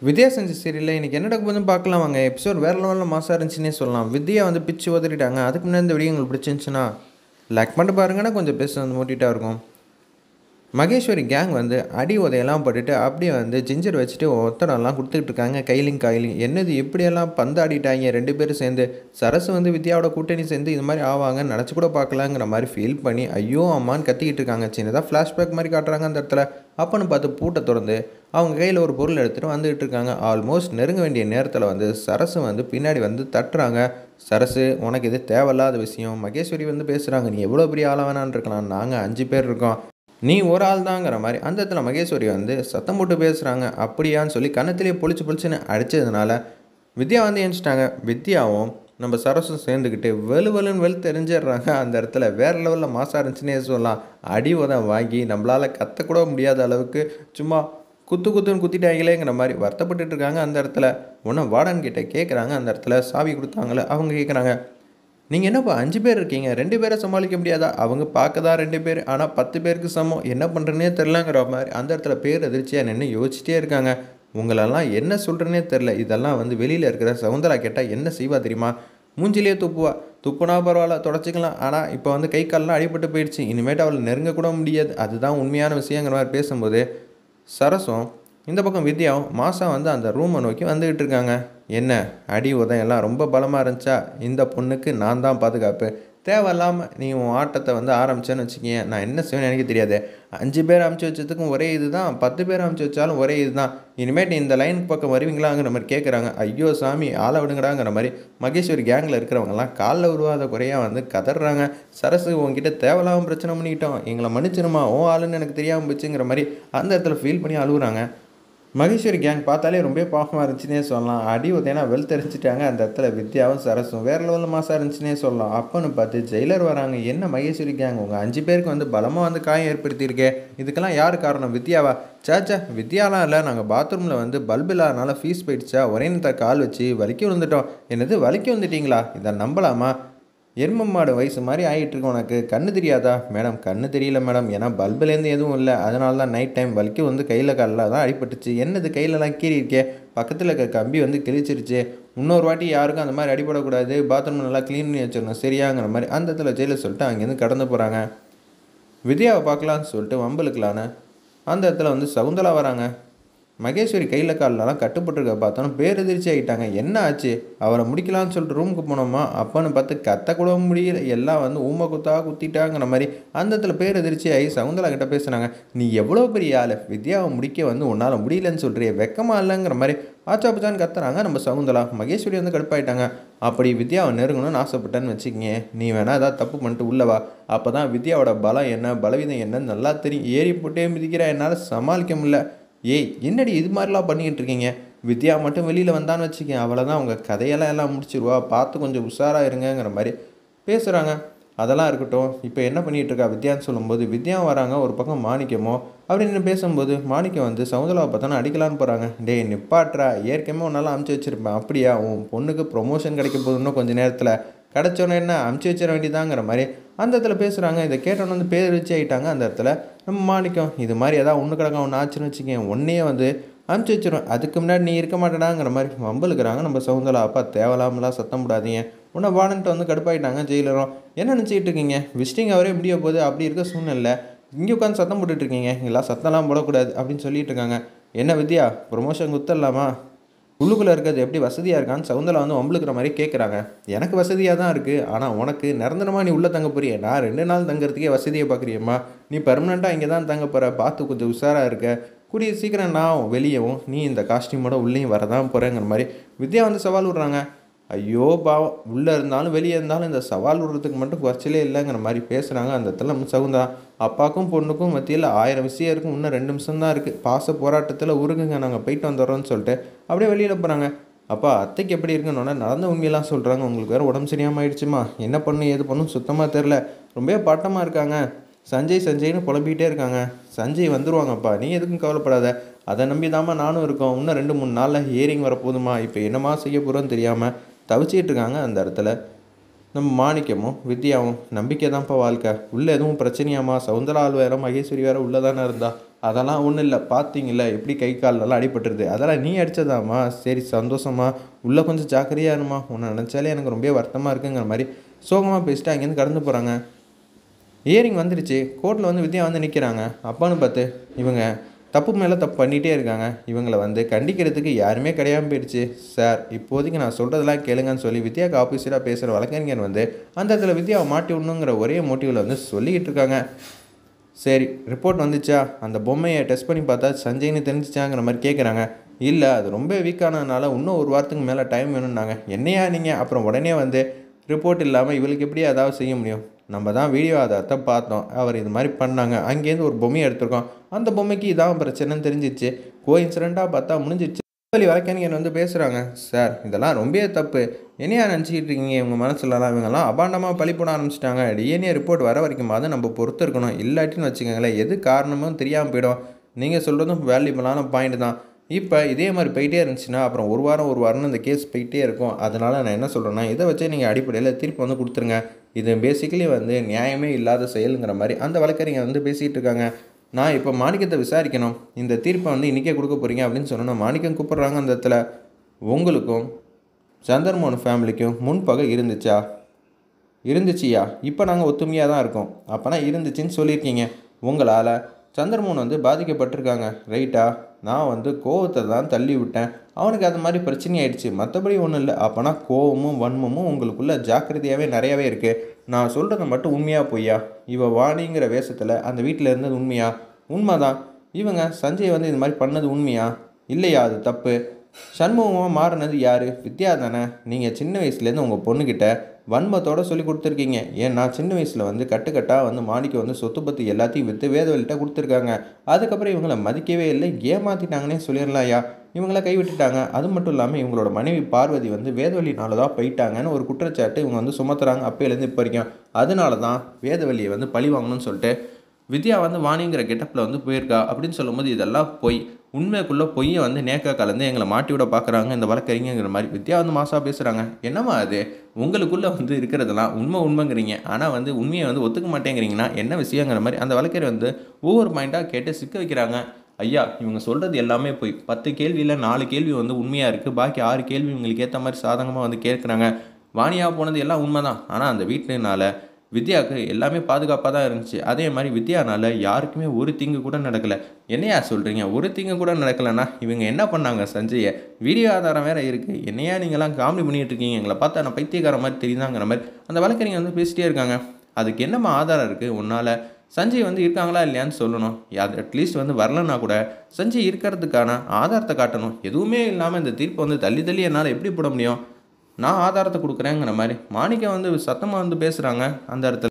வித்யா செஞ்ச சீரியலில் இன்றைக்கி என்ன நடக்க போதுன்னு பார்க்கலாம் வாங்க எபிசோட் வேறு லெவலில் மாசாக இருந்துச்சுன்னே சொல்லலாம் வித்யா வந்து பிச்சு உதறிட்டாங்க அதுக்கு முன்னாடி இந்த வீடியோ உங்களுக்கு பிடிச்சிருந்துச்சுன்னா லைக் பண்ணிட்டு பாருங்கன்னா கொஞ்சம் பேச வந்து மூட்டிகிட்டா இருக்கும் மகேஸ்வரி கேங் வந்து அடி உதையெல்லாம் போட்டுட்டு அப்படியே வந்து ஜிஞ்சர் வச்சுட்டு ஒத்தடம்லாம் கொடுத்துக்கிட்டு இருக்காங்க கைலிங் கைலிங் என்னது இப்படியெல்லாம் பந்தாடிட்டாங்க ரெண்டு பேரும் சேர்ந்து சரசு வந்து வித்யாவோட கூட்டணி சேர்ந்து இது மாதிரி ஆவாங்க நினச்சி கூட பார்க்கலாங்கிற மாதிரி ஃபீல் பண்ணி ஐயோ அம்மான்னு கத்திக்கிட்டு இருக்காங்க சின்னதாக ஃப்ளாஷ்பேக் மாதிரி காட்டுறாங்க அந்த இடத்துல அப்பன்னு பார்த்து பூட்டை திறந்து அவங்க கையில் ஒரு பொருள் எடுத்துகிட்டு வந்துகிட்டு இருக்காங்க ஆல்மோஸ்ட் நெருங்க வேண்டிய நேரத்தில் வந்து சரசு வந்து பின்னாடி வந்து தட்டுறாங்க சரசு உனக்கு இது தேவையில்லாத விஷயம் மகேஸ்வரி வந்து பேசுகிறாங்க நீ எவ்வளோ பெரிய ஆளாக வேணான்னு இருக்கலாம் நாங்கள் அஞ்சு பேர் இருக்கோம் நீ ஒரு ஆள் தாங்கிற மாதிரி அந்த இடத்துல மகேஸ்வரி வந்து சத்தம் போட்டு பேசுகிறாங்க அப்படியான்னு சொல்லி கன்னத்திலே பொழிச்சு பொழிச்சுன்னு அடித்ததுனால வித்யா வந்து எழுந்துச்சிட்டாங்க வித்யாவும் நம்ம சரசும் சேர்ந்துக்கிட்டு வெளு வெளுன்னு வெளு தெரிஞ்சிடுறாங்க அந்த இடத்துல வேறு லெவலில் மாசாக இருந்துச்சுன்னே சொல்லலாம் அடி உதம் வாங்கி நம்மளால் கத்தக்கூட முடியாத அளவுக்கு சும்மா குத்து குத்துன்னு குத்திட்டாங்களேங்கிற மாதிரி வருத்தப்பட்டுட்டு இருக்காங்க அந்த இடத்துல ஒன்று வார்டன் கிட்ட கேட்குறாங்க அந்த இடத்துல சாவி கொடுத்தாங்களே அவங்க கேட்குறாங்க நீங்கள் என்னப்பா அஞ்சு பேர் இருக்கீங்க ரெண்டு பேரை சமாளிக்க முடியாதா அவங்க பார்க்க தான் ரெண்டு பேர் ஆனால் பத்து பேருக்கு சமம் என்ன பண்ணுறேனே தெரிலங்கிற மாதிரி அந்த இடத்துல பேர் எதிர்ச்சியாக நின்று யோசிச்சிட்டே இருக்காங்க உங்களெல்லாம் என்ன சொல்கிறேனே தெரில இதெல்லாம் வந்து வெளியில் இருக்கிற சவுந்தரா கேட்டால் என்ன செய்வா தெரியுமா மூஞ்சிலே துப்புவா துப்புனா பரவாயில்ல தொடச்சிக்கலாம் ஆனால் இப்போ வந்து கை கால்லாம் அடிபட்டு போயிடுச்சு இனிமேட்டு அவளை நெருங்க கூட முடியாது அதுதான் உண்மையான விஷயங்கிற மாதிரி பேசும்போது சரசும் இந்த பக்கம் வித்யாவும் மாதம் வந்து அந்த ரூமை நோக்கி வந்துக்கிட்டு இருக்காங்க என்ன அடி உதயம் எல்லாம் ரொம்ப பலமாக இருந்துச்சா இந்த பொண்ணுக்கு நான் தான் பாதுகாப்பு தேவையில்லாமல் நீ உன் ஆட்டத்தை வந்து ஆரம்பிச்சேன்னு வச்சுக்கேன் நான் என்ன செய்வேன்னு எனக்கு தெரியாது அஞ்சு பேர் அமுச்சு வச்சதுக்கும் ஒரே இது தான் பத்து பேர் அமுச்சு வச்சாலும் ஒரே இது தான் இனிமேட்டு இந்த லைனுக்கு பக்கம் வருவீங்களாங்கிற மாதிரி கேட்குறாங்க ஐயோ சாமி ஆளை விடுங்கடாங்கிற மாதிரி மகேஸ்வரி கேங்கில் இருக்கிறவங்கலாம் காலில் உருவாத குறையாக வந்து கதறாங்க சரசு உங்ககிட்ட தேவையில்லாமல் பிரச்சனை பண்ணிக்கிட்டோம் எங்களை மன்னிச்சிருமா ஓ ஆளுன்னு எனக்கு தெரியாமல் போச்சுங்கிற மாதிரி அந்த இடத்துல ஃபீல் பண்ணி அழுகுறாங்க மகேஸ்வரி கேங் பார்த்தாலே ரொம்ப பாவமாக இருந்துச்சுன்னே சொல்லலாம் அடி உதயனா வெல் தெரிஞ்சிட்டாங்க அந்த இடத்துல வித்யாவும் சரசும் வேறு லெவலில் மாசாக இருந்துச்சுன்னே சொல்லலாம் அப்போன்னு பார்த்து ஜெயிலர் வராங்க என்ன மகேஸ்வரி கேங் உங்கள் அஞ்சு பேருக்கு வந்து பலமாக வந்து காயம் ஏற்படுத்தியிருக்கே இதுக்கெல்லாம் யார் காரணம் வித்யாவா சாச்சா வித்யாலாம் இல்லை நாங்கள் பாத்ரூமில் வந்து பல்பு இல்லாதனால ஃபீஸ் போயிடுச்சா ஒரே நேரத்தை கால் வச்சு வலிக்கி விழுந்துட்டோம் என்னது வலிக்கி வந்துட்டீங்களா இதை நம்பலாமா எரும மாடு வயசு மாதிரி ஆகிட்டு இருக்கு உனக்கு கண்ணு தெரியாதா மேடம் கண்ணு தெரியல மேடம் ஏன்னா பல்புலேருந்து எதுவும் இல்லை அதனால தான் நைட் டைம் வலிக்கு வந்து கையில் காலில் தான் அடிபட்டுச்சு என்னது கையிலலாம் கீறி இருக்கே பக்கத்தில் இருக்க கம்பி வந்து கிழிச்சிருச்சு இன்னொரு வாட்டி யாருக்கும் அந்த மாதிரி அடிபடக்கூடாது பாத்ரூம் நல்லா க்ளீன் பண்ணி வச்சிடணும் சரியாங்கிற மாதிரி அந்த இடத்துல ஜெயிலில் சொல்லிட்டு அங்கேருந்து கடந்து போகிறாங்க வித்யாவை பார்க்கலான்னு சொல்லிட்டு வம்பலுக்கலான்னு அந்த இடத்துல வந்து சகுந்தலா வராங்க மகேஸ்வரி கையில் காலெலாம் கட்டுப்பட்டுருக்க பார்த்தோன்னா பேரெதிர்ச்சி ஆகிட்டாங்க என்ன ஆச்சு அவரை முடிக்கலான்னு சொல்லிட்டு ரூமுக்கு போனோமா அப்பன்னு பார்த்து கத்த கூட முடியல எல்லாம் வந்து ஊமை குத்தா குத்திட்டாங்கிற மாதிரி அந்த இடத்துல பேரெதிர்ச்சி ஆகி சகுந்தலா கிட்ட பேசுனாங்க நீ எவ்வளோ பெரிய ஆள் வித்யாவை முடிக்க வந்து உன்னால் முடியலன்னு சொல்கிறிய வெக்கமா இல்லைங்கிற மாதிரி ஆச்சா பச்சான்னு கத்துறாங்க நம்ம சகுந்தலா மகேஸ்வரி வந்து கடுப்பாயிட்டாங்க அப்படி வித்யாவை நெருங்கணும்னு ஆசைப்பட்டேன்னு வச்சுக்கிங்க நீ வேணா ஏதாவது தப்பு பண்ணிட்டு உள்ளவா அப்போ தான் வித்யாவோட பலம் என்ன பலவீதம் என்னன்னு நல்லா தெரியும் ஏறி போட்டே மிதிக்கிற என்னால் சமாளிக்க முடியல ஏய் என்னடி இது மாதிரிலாம் பண்ணிக்கிட்டு இருக்கீங்க வித்யா மட்டும் வெளியில் வந்தான்னு வச்சுக்கேன் அவ்வளோதான் அவங்க கதையெல்லாம் எல்லாம் முடிச்சிருவா பார்த்து கொஞ்சம் உஷாராக இருங்கங்கிற மாதிரி பேசுகிறாங்க அதெல்லாம் இருக்கட்டும் இப்போ என்ன பண்ணிகிட்டு இருக்கா வித்யான்னு சொல்லும்போது வித்யா வராங்க ஒரு பக்கம் மாணிக்கமோ அப்படின்னு பேசும்போது மாணிக்கம் வந்து சவுந்தலாவை பார்த்தோன்னா அடிக்கலான்னு போகிறாங்க டேய் நிப்பாட்றா ஏற்கனவே உன்னால் அமுச்சு வச்சுருப்பேன் அப்படியா உன் பொண்ணுக்கு ப்ரொமோஷன் கிடைக்க போகுது இன்னும் கொஞ்சம் நேரத்தில் கிடச்சோன்னே என்ன அமுச்சு வச்சிட வேண்டியதாங்கிற மாதிரி அந்த இடத்துல பேசுகிறாங்க இதை கேட்டோன்னு வந்து பேர் வச்சு ஆகிட்டாங்க அந்த இடத்துல நம்ம மாணிக்கம் இது மாதிரி ஏதாவது ஒன்று கிடக்க ஒன்று ஆச்சுன்னு வச்சுக்கேன் ஒன்றையே வந்து அனுப்பிச்சி வச்சிடும் அதுக்கு முன்னாடி நீ இருக்க மாட்டேடாங்கிற மாதிரி வம்பலுக்குறாங்க நம்ம சவுந்தலா அப்பா தேவலாமலாம் சத்தம் போடாதீங்க உன்னை வாடன்ட்டு வந்து கடுப்பாயிட்டாங்க ஜெயிலரும் என்ன நினச்சிக்கிட்டு இருக்கீங்க விசிட்டிங் அவரே முடிய போகுது அப்படி இருக்க சூழ்நிலை இங்கே உட்காந்து சத்தம் போட்டுட்டு இருக்கீங்க எல்லாம் சத்தம்லாம் போடக்கூடாது அப்படின்னு சொல்லிட்டு இருக்காங்க என்ன வித்யா ப்ரொமோஷன் குத்தரலாமா உள்ளுக்குள்ளே இருக்கிறது எப்படி வசதியாக இருக்கான்னு சவுந்தலா வந்து வம்பளுக்கிற மாதிரி கேட்குறாங்க எனக்கு வசதியாக தான் இருக்குது ஆனால் உனக்கு நிரந்தரமாக நீ உள்ளே தங்க போறிய நான் ரெண்டு நாள் தங்குறதுக்கே வசதியை பார்க்குறியம்மா நீ பெர்மனெண்ட்டாக இங்கே தான் தங்க போகிற பார்த்து கொஞ்சம் உஷாராக இருக்க கூடிய சீக்கிரம் நான் வெளியவும் நீ இந்த காஸ்டியூமோட உள்ளேயும் வரதான் போகிறேங்கிற மாதிரி வித்யா வந்து சவால் விட்றாங்க ஐயோ பாவம் உள்ளே இருந்தாலும் வெளியே இருந்தாலும் இந்த சவால் விடுறதுக்கு மட்டும் குறைச்சலே இல்லைங்கிற மாதிரி பேசுகிறாங்க அந்த இடத்துல நம்ம சகுந்தா அப்பாக்கும் பொண்ணுக்கும் மத்தியில் ஆயிரம் விஷயம் இருக்கும் இன்னும் ரெண்டு நிமிஷம் தான் இருக்குது பாச போராட்டத்தில் உருகுங்க நாங்கள் போயிட்டு வந்துடுறோம்னு சொல்லிட்டு அப்படியே வெளியில் போகிறாங்க அப்பா அத்தைக்கு எப்படி இருக்குன்னு நடந்த உண்மையெல்லாம் சொல்கிறாங்க உங்களுக்கு வேறு உடம்பு சரியாமல் ஆயிடுச்சுமா என்ன பண்ணும் ஏது பண்ணும் சுத்தமாக தெரில ரொம்ப பட்டமாக இருக்காங்க சஞ்சய் சஞ்சய்னு புலம்பிக்கிட்டே இருக்காங்க சஞ்சய் வந்துருவாங்கப்பா நீ எதுக்கும் கவலைப்படாத அதை நம்பி தாம்மா நானும் இருக்கோம் இன்னும் ரெண்டு மூணு நாளில் ஹியரிங் வரப்போதுமா இப்போ என்னமா செய்ய போகிறோன்னு தெரியாமல் தவிச்சிக்கிட்டு இருக்காங்க அந்த இடத்துல நம்ம மாணிக்கமும் வித்யாவும் நம்பிக்கை தான்ப்பா வாழ்க்கை உள்ளே எதுவும் பிரச்சனையாமா சவுந்தரால் வேற மகேஸ்வரி வேற உள்ளே தானே இருந்தா அதெல்லாம் ஒன்றும் இல்லை பார்த்தீங்களா எப்படி கை காலெல்லாம் அடிபட்டுருது அதெல்லாம் நீ அடிச்சதாம்மா சரி சந்தோஷமா உள்ளே கொஞ்சம் ஜாக்கிரதையா இருமா உன்னை நினச்சாலே எனக்கு ரொம்ப வருத்தமாக இருக்குங்கிற மாதிரி சோகமாக பேசிட்டு அங்கேருந்து கடந்து போகிறாங்க இயரிங் வந்துடுச்சு கோர்ட்டில் வந்து வித்யா வந்து நிற்கிறாங்க அப்பான்னு பார்த்து இவங்க தப்பு மேலே தப்பு பண்ணிகிட்டே இருக்காங்க இவங்களை வந்து கண்டிக்கிறதுக்கு யாருமே கிடையாம போயிடுச்சு சார் இப்போதைக்கு நான் சொல்கிறதெல்லாம் கேளுங்கன்னு சொல்லி வித்யாவுக்கு ஆப்போசிட்டாக பேசுகிற வழக்கறிஞர் வந்து அந்த இடத்துல வித்யாவை மாட்டி விடணுங்கிற ஒரே மோட்டிவில் வந்து சொல்லிக்கிட்டு இருக்காங்க சரி ரிப்போர்ட் வந்துச்சா அந்த பொம்மையை டெஸ்ட் பண்ணி பார்த்தா சஞ்சய்னு தெரிஞ்சிச்சாங்கிற மாதிரி கேட்குறாங்க இல்லை அது ரொம்ப வீக்கானதுனால இன்னும் ஒரு வாரத்துக்கு மேலே டைம் வேணும்னாங்க என்னையா நீங்கள் அப்புறம் உடனே வந்து ரிப்போர்ட் இல்லாமல் இவளுக்கு எப்படி ஏதாவது செய்ய முடியும் நம்ம தான் வீடியோ ஆதாரத்தை பார்த்தோம் அவர் இது மாதிரி பண்ணாங்க அங்கேருந்து ஒரு பொம்மையை எடுத்திருக்கோம் அந்த பொம்மைக்கு இதான் பிரச்சனைன்னு தெரிஞ்சிச்சு கோ இன்சிடெண்ட்டாக பார்த்தா முடிஞ்சிச்சு வழி வழக்கறிஞர் வந்து பேசுகிறாங்க சார் இதெல்லாம் ரொம்ப தப்பு என்னையா நினச்சிக்கிட்டு இருக்கீங்க இவங்க மனசுலலாம் இவங்கெல்லாம் அபாண்டமாக பழி போட ஆரம்பிச்சிட்டாங்க டிஎன்ஏ ரிப்போர்ட் வர வரைக்கும் அதை நம்ம பொறுத்து இருக்கணும் இல்லாட்டின்னு வச்சுக்கோங்களேன் எது காரணமும் தெரியாமல் போயிடும் நீங்கள் சொல்கிறதும் வேல்யூபிளான பாயிண்ட் தான் இப்போ இதே மாதிரி போயிட்டே இருந்துச்சுன்னா அப்புறம் ஒரு வாரம் ஒரு வாரம்னு இந்த கேஸ் போயிட்டே இருக்கும் அதனால் நான் என்ன சொல்கிறேன்னா இதை வச்சு நீங்கள் அடிப்படையில் தீர்ப்பு வந்து கொடுத்துருங்க இது பேசிக்கலி வந்து நியாயமே இல்லாத செயலுங்கிற மாதிரி அந்த வழக்கறிஞர் வந்து பேசிகிட்டு இருக்காங்க நான் இப்போ மாணிக்கத்தை விசாரிக்கணும் இந்த தீர்ப்பை வந்து இன்றைக்கே கொடுக்க போகிறீங்க அப்படின்னு சொன்னோன்னா மாணிக்கம் கூப்பிட்றாங்க அந்த இடத்துல உங்களுக்கும் சந்தர்மோகன் ஃபேமிலிக்கும் முன்பகை இருந்துச்சா இருந்துச்சியா இப்போ நாங்கள் ஒத்துமையாக தான் இருக்கோம் அப்போனா இருந்துச்சுன்னு சொல்லியிருக்கீங்க உங்களால் சந்திரமோகன் வந்து பாதிக்கப்பட்டிருக்காங்க ரைட்டா நான் வந்து கோவத்தை தான் தள்ளி விட்டேன் அவனுக்கு அது மாதிரி பிரச்சனை ஆயிடுச்சு மற்றபடி ஒன்றும் இல்லை அப்போனா கோவமும் வன்மமும் உங்களுக்குள்ள ஜாக்கிரதையாகவே நிறையாவே இருக்குது நான் சொல்கிறது மட்டும் உண்மையாக பொய்யா இவ வாணிங்கிற வேஷத்தில் அந்த வீட்டில் இருந்தது உண்மையா உண்மைதான் இவங்க சஞ்சய் வந்து இது மாதிரி பண்ணது உண்மையா இல்லையா அது தப்பு சண்முகமாக மாறினது யார் வித்யா தானே நீங்கள் சின்ன வயசுலேருந்து உங்கள் பொண்ணுக்கிட்ட வன்மத்தோடு சொல்லி கொடுத்துருக்கீங்க ஏன்னா சின்ன வயசில் வந்து கட்டுக்கட்டாக வந்து மாணிக்க வந்து சொத்து பற்றி எல்லாத்தையும் விற்று வேதவழிட்ட கொடுத்துருக்காங்க அதுக்கப்புறம் இவங்கள மதிக்கவே இல்லை ஏமாற்றிட்டாங்கன்னே சொல்லிடலாம்யா இவங்கள கைவிட்டுட்டாங்க அது மட்டும் இல்லாமல் இவங்களோட மனைவி பார்வதி வந்து வேதவழினால தான் போயிட்டாங்கன்னு ஒரு குற்றச்சாட்டு இவங்க வந்து சுமத்துறாங்க அப்பையிலேருந்து இப்போ வரைக்கும் அதனால தான் வேதவழியை வந்து பழி வாங்கணும்னு சொல்லிட்டு வித்யா வந்து வாணிங்கிற கெட்டப்பில் வந்து போயிருக்கா அப்படின்னு சொல்லும்போது இதெல்லாம் பொய் உண்மைக்குள்ளே பொய்யை வந்து நேக்கா கலந்து எங்களை மாட்டி விட பார்க்குறாங்க இந்த வழக்கறிஞங்கிற மாதிரி வித்யா வந்து மாசாக பேசுகிறாங்க என்னம்மா அது உங்களுக்குள்ளே வந்து இருக்கிறதெல்லாம் உண்மை உண்மைங்கிறீங்க ஆனால் வந்து உண்மையை வந்து ஒத்துக்க மாட்டேங்கிறீங்கன்னா என்ன விஷயங்கிற மாதிரி அந்த வழக்கறி வந்து ஒவ்வொரு பாயிண்ட்டாக கேட்டு சிக்க வைக்கிறாங்க ஐயா இவங்க சொல்கிறது எல்லாமே போய் பத்து கேள்வியில் நாலு கேள்வி வந்து உண்மையாக இருக்குது பாக்கி ஆறு கேள்வி இவங்களுக்கு ஏற்ற மாதிரி சாதகமாக வந்து கேட்குறாங்க வாணியாக போனது எல்லாம் உண்மை தான் ஆனால் அந்த வீட்டினால வித்யாவுக்கு எல்லாமே பாதுகாப்பாக தான் இருந்துச்சு அதே மாதிரி வித்யானால யாருக்குமே ஒரு தீங்கு கூட நடக்கலை என்னையா சொல்கிறீங்க ஒரு தீங்கு கூட நடக்கலைன்னா இவங்க என்ன பண்ணாங்க சஞ்சயை வீடியோ ஆதாரம் வேறு இருக்குது என்னையா நீங்களாம் காமெடி பண்ணிட்டு இருக்கீங்க எங்களை பார்த்தா நான் பைத்தியக்கார மாதிரி தெரியுதாங்கிற மாதிரி அந்த வழக்கறிஞர் வந்து பேசிட்டே இருக்காங்க அதுக்கு என்னம்மா ஆதாரம் இருக்குது உன்னால் சஞ்சய் வந்து இருக்காங்களா இல்லையான்னு சொல்லணும் அது அட்லீஸ்ட் வந்து வரலன்னா கூட சஞ்சய் இருக்கிறதுக்கான ஆதாரத்தை காட்டணும் எதுவுமே இல்லாமல் இந்த தீர்ப்பை வந்து தள்ளி தள்ளி என்னால் எப்படி போட முடியும் நான் ஆதாரத்தை கொடுக்குறேங்கிற மாதிரி மாணிக்கம் வந்து சத்தமாக வந்து பேசுகிறாங்க அந்த இடத்துல